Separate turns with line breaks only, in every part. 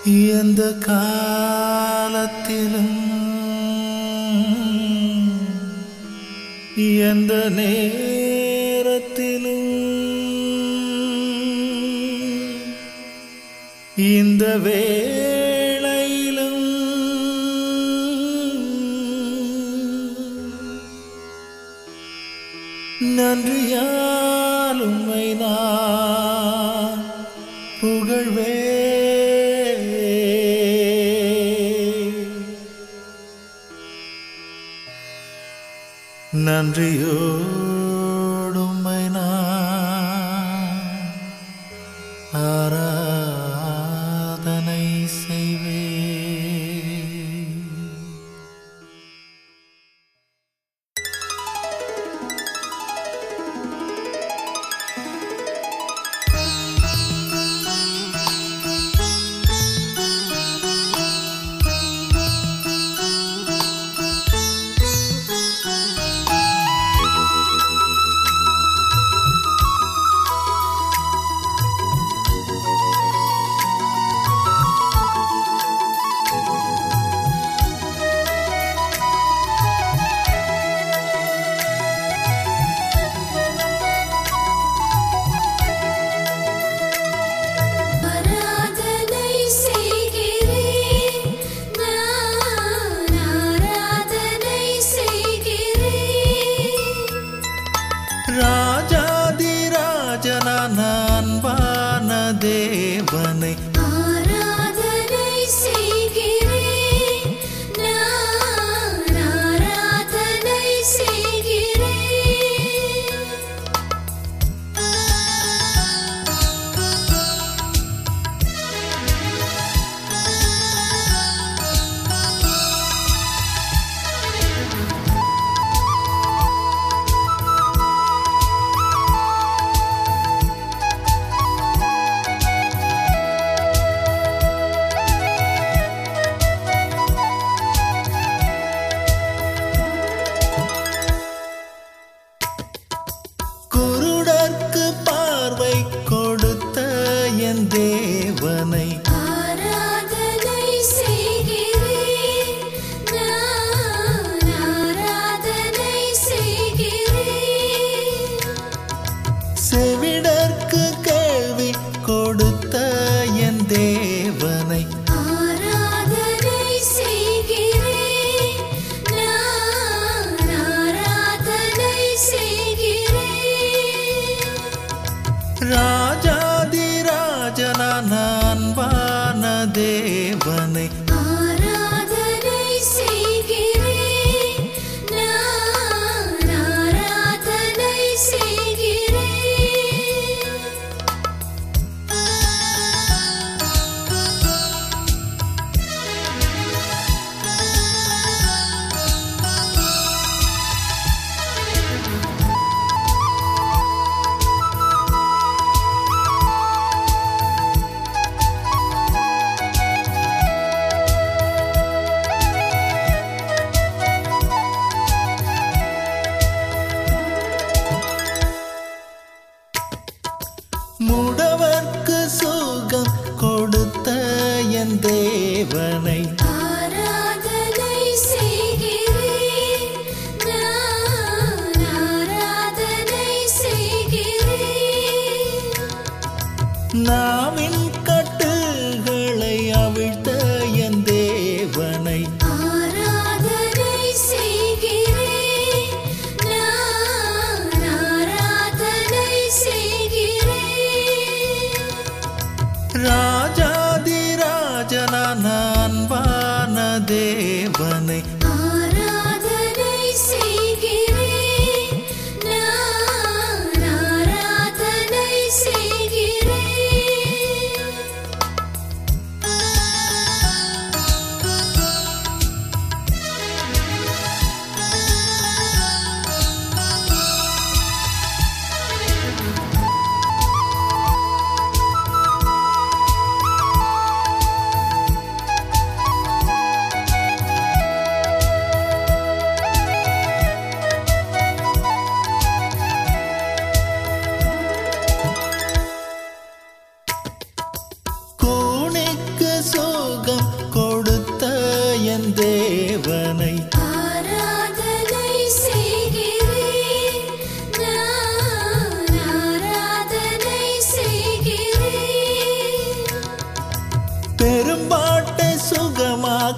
எந்த காலத்திலும் எந்த நேரத்திலும் இந்த வேளையிலும் நன்றியால் உம்மை நான் புகழ்வே நன்றியோடு உம்மை நான் ஆராதனை செய்வே
ஆராதனை செய்கிறேன் நான் ஆராதனை செய்கிறேன்
ராஜாதி ராஜனான அன்பான தேவனை
ஆராதனை செய்கிறேன் நான் ஆராதனை செய்கிறேன்
குருடர்க்கு பார்வை கொடுத்த என் தேவனை
ஆராதனை செய்கிறேன் நான் ஆராதனை செய்கிறேன்
செவிடர்க்கு கேள்வி கொடுத்த என் தேவனை
ஆராதனை செய்கிறேன் நான் ஆராதனை செய்கிறேன்
ராஜாதி ராஜனான அன்பான தேவனை
ஆராதனை செய்கிறேன் நான் ஆராதனை செய்கிறேன்
முடவர்க்கு சுகம் கொடுத்த என் தேவனை
ஆராதனை செய்கிறேன் நான் ஆராதனை செய்கிறேன்
நாவின் கட்டுகளை அவிழ்த்த என் தேவனை
ஆராதனை செய்கிறேன் நான் ஆராதனை செய்கிறேன்
ராஜாதி ராஜனான அன்பான தேவனை
ஆராதனை செய்கிறேன் நான் ஆராதனை செய்கிறேன்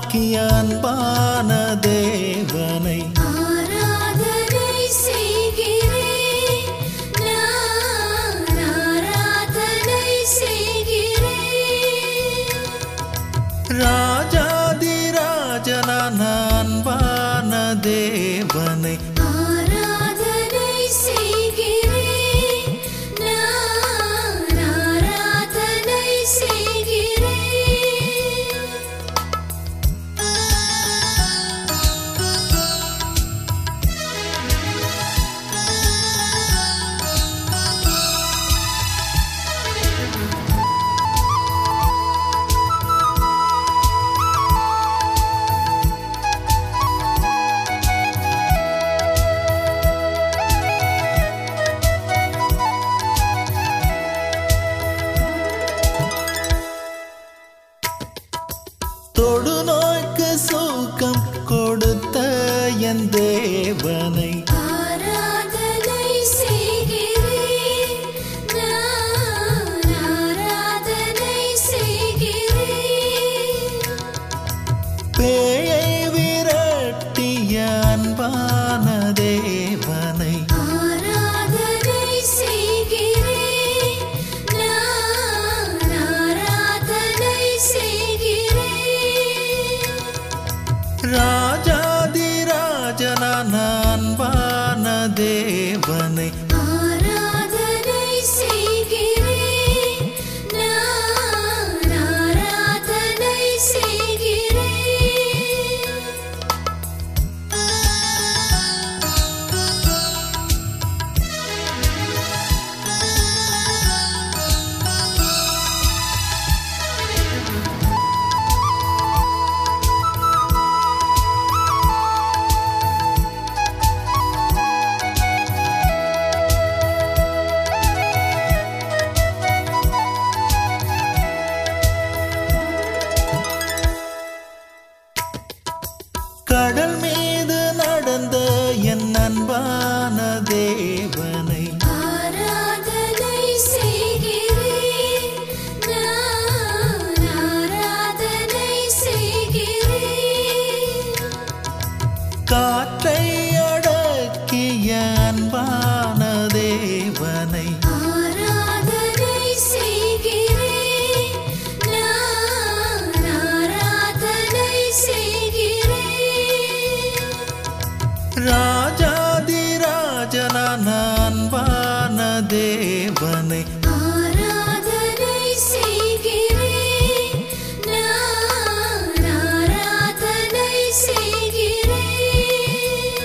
ஆக்கிய அன்பான தேவனை
ஆராதனை செய்கிறேன் நான் ஆராதனை செய்கிறேன்
ராஜாதி ராஜனான அன்பான தேவனை
ஆராதனை செய்கிறேன் நான் ஆராதனை செய்கிறேன்
தொடுநோய்க்கு சூக்கம் கொடுத்த என் தேவனை
ஆராதனை செய்கிறேன் நான் ஆராதனை செய்கிறேன்
பேயை விரட்டிய அன்பான தேவனை
ஆராதனை செய்கிறேன் நான் ஆராதனை செய்கிறேன்
ராஜாதி ராஜனான அன்பான தேவனை
ஆராதனை செய்கிறேன் நான் ஆராதனை செய்கிறேன்
கடல் மீது நடந்த என் அன்பான தேவனை
ஆராதனை செய்கிறேன் நான் ஆராதனை செய்கிறேன்
காற்றை அடக்கிய அன்பான தேவனை
ஆராதனை செய்கிறேன் நான் ஆராதனை செய்கிறேன்
ராஜாதி ராஜனான அன்பான தேவனை
ஆராதனை செய்கிறேன் நான் ஆராதனை செய்கிறேன்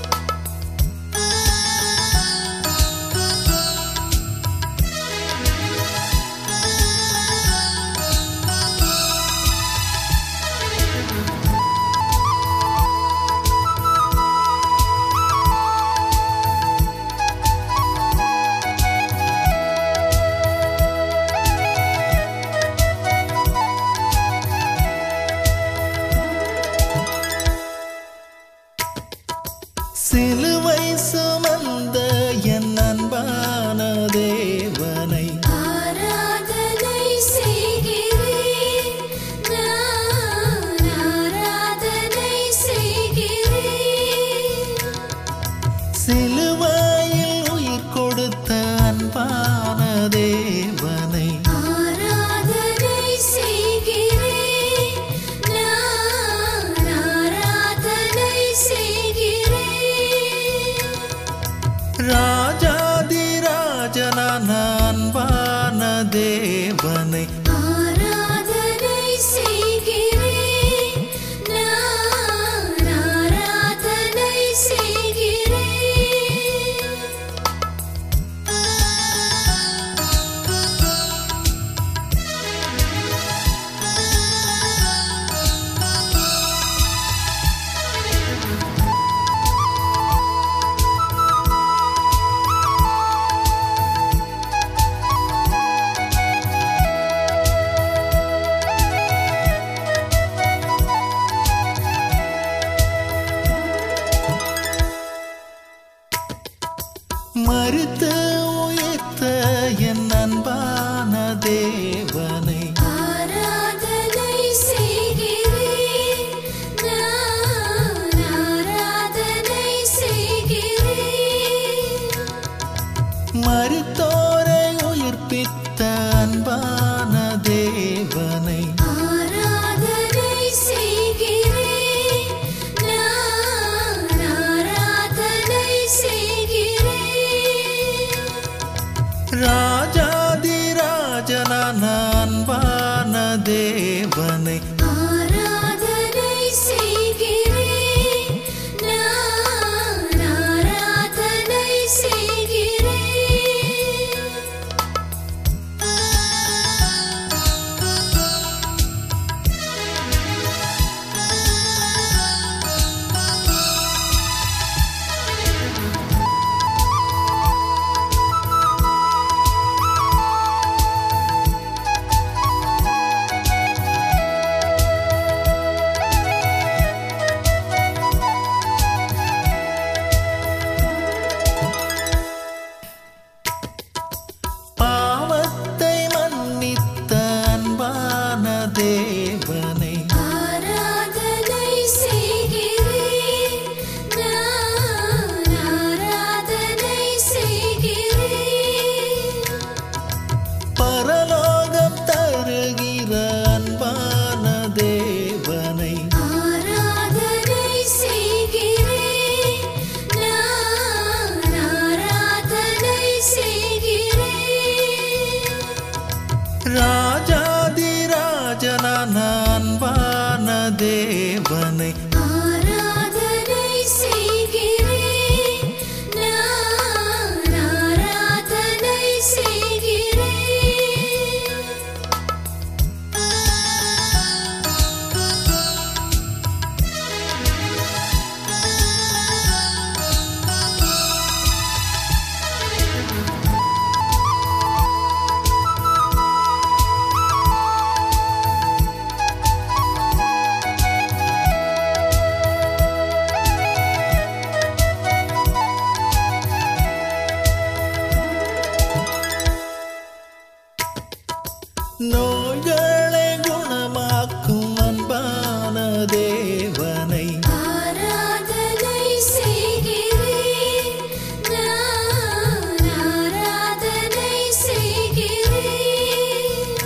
சிலுவை சுமந்த என் அன்பான தேவனை
ஆராதனை செய்கிறேன் நான் ஆராதனை செய்கிறேன்
சிலுவையில் உயிர் கொடுத்த அன்பான தேவனை
ஆராதனை செய்கிறேன் நான் ஆராதனை செய்கிறேன்
ராஜாதி ராஜனான அன்பான தேவனை
ஆராதனை செய்கிறேன் நான் ஆராதனை செய்கிறேன்
மறுத்து உயிர்த்த என் அன்பான தேவனை
ஆராதனை செய்கிறேன்
மருத்தோரை உயிர்ப்பித்த அன்பான தேவனை
ஆராதனை செய்கிறேன் நான் ஆராதனை செய்கிறேன்
ராஜாதிராஜனான அன்பான தேவனை
ஆராதனை செய்கிறேன் நான் ஆராதனை செய்கிறேன்
பாவத்தை மன்னித்த அன்பான தேவனை
ஆராதனை செய்கிறேன் நான் ஆராதனை செய்கிறேன்
பரலோகம் தருகிற அன்பான தேவனை
ஆராதனை செய்கிறேன் நான் ஆராதனை செய்கிறேன்
ராஜாதிராஜனான அன்பான தேவனை
ஆராதனை செய்கிறேன் நான் ஆராதனை செய்கிறேன்
நோய்களை குணமாக்கும் அன்பான தேவனை
ஆராதனை செய்கிறேன் நான் ஆராதனை செய்கிறேன்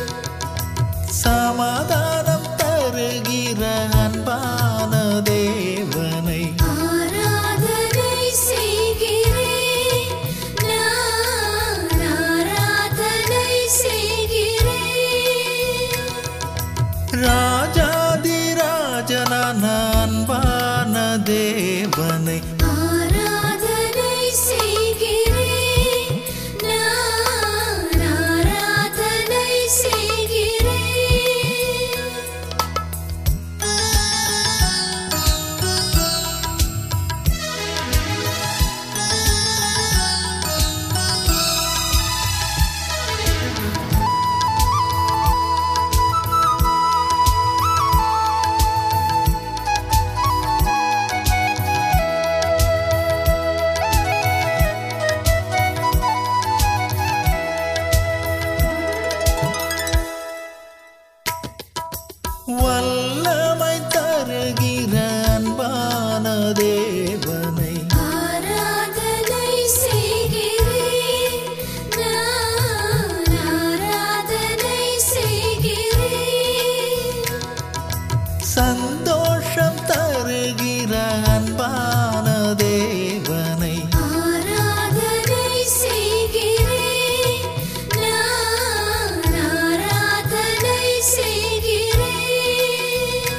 சமாதானம் தருகிற அன்பான தேவனை
ஆராதனை செய்கிறேன் நான் ஆராதனை செய்கிறேன்
ராஜாதிராஜனான அன்பான தேவனை
ஆராதனை செய்கிறேன் நான் ஆராதனை செய்கிறேன்
வல்லமை தருகிற அன்பான தேவனை
ஆராதனை செய்கிறேன் நான் ஆராதனை செய்கிறேன்
சந்தோஷம் தருகிற அன்பான தேவனை
ஆராதனை செய்கிறேன் நான் ஆராதனை செய்கிறேன்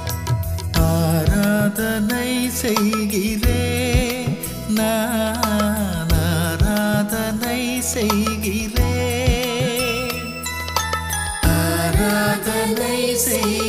ஆராதனை செய்கிறேன் நான் ஆராதனை செய்கிறேன் ஆராதனை செய்கிறேன்